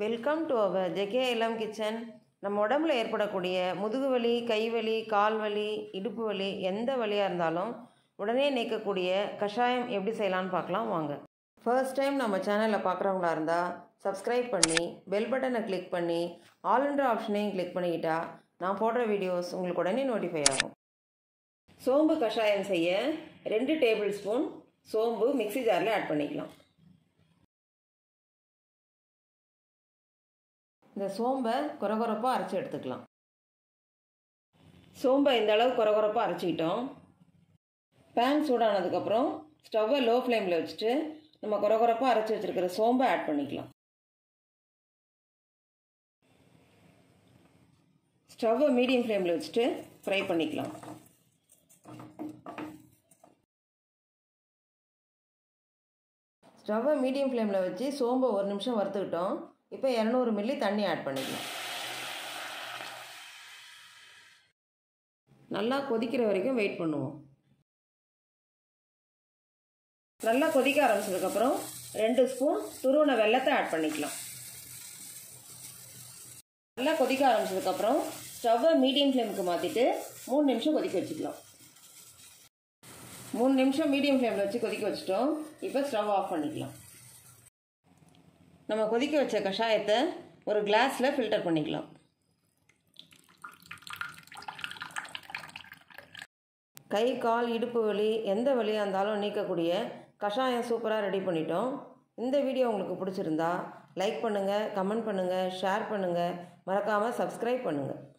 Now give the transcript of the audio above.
welcome to our JK இளம் kitchen நம்ம உடம்புல ஏற்படக்கூடிய முதுகு வலி கை வலி கால் வலி இடுப்பு வலி எந்த வலியாக இருந்தாலும் உடனே நீக்கக்கூடிய கஷாயம் எப்படி செய்யலாம்னு பார்க்கலாம் வாங்க ஃபர்ஸ்ட் டைம் நம்ம சேனலில் பார்க்குறவங்களா இருந்தால் சப்ஸ்கிரைப் பண்ணி பெல் பட்டனை கிளிக் பண்ணி ஆல்ன்ற ஆப்ஷனையும் கிளிக் பண்ணிக்கிட்டா நான் போடுற வீடியோஸ் உங்களுக்கு உடனே நோட்டிஃபை ஆகும் சோம்பு கஷாயம் செய்ய ரெண்டு டேபிள் ஸ்பூன் சோம்பு மிக்ஸி ஜாரில் ஆட் பண்ணிக்கலாம் இந்த சோம்பை குறகுறப்பாக அரைச்சி எடுத்துக்கலாம் சோம்பை இந்த அளவு குறகுறப்பாக அரைச்சிக்கிட்டோம் பேன் சூடானதுக்கப்புறம் ஸ்டவ்வை லோ ஃப்ளேமில் வச்சுட்டு நம்ம குறகுறப்பாக அரைச்சி வச்சுருக்கிற சோம்பை ஆட் பண்ணிக்கலாம் ஸ்டவ்வை மீடியம் ஃப்ளேமில் வச்சுட்டு ஃப்ரை பண்ணிக்கலாம் ஸ்டவ்வை மீடியம் ஃப்ளேமில் வச்சு சோம்பை ஒரு நிமிஷம் வறுத்துக்கிட்டோம் இப்போ இரநூறு மில்லி தண்ணி ஆட் பண்ணிக்கலாம் நல்லா கொதிக்கிற வரைக்கும் வெயிட் பண்ணுவோம் நல்லா கொதிக்க ஆரம்பிச்சதுக்கப்புறம் ரெண்டு ஸ்பூன் துருவன வெள்ளத்தை ஆட் பண்ணிக்கலாம் நல்லா கொதிக்க ஆரம்பிச்சதுக்கப்புறம் ஸ்டவ்வை மீடியம் ஃப்ளேமுக்கு மாற்றிட்டு மூணு நிமிஷம் கொதிக்க வச்சுக்கலாம் மூணு நிமிஷம் மீடியம் ஃப்ளேமில் வச்சு கொதிக்க வச்சுட்டோம் இப்போ ஸ்டவ் ஆஃப் பண்ணிக்கலாம் நம்ம கொதிக்க வச்ச கஷாயத்தை ஒரு கிளாஸில் ஃபில்டர் பண்ணிக்கலாம் கை கால் இடுப்பு வலி எந்த வலியாக இருந்தாலும் நீக்கக்கூடிய கஷாயம் சூப்பராக ரெடி பண்ணிட்டோம் இந்த வீடியோ உங்களுக்கு பிடிச்சிருந்தா லைக் பண்ணுங்கள் கமெண்ட் பண்ணுங்கள் ஷேர் பண்ணுங்கள் மறக்காமல் சப்ஸ்கிரைப் பண்ணுங்கள்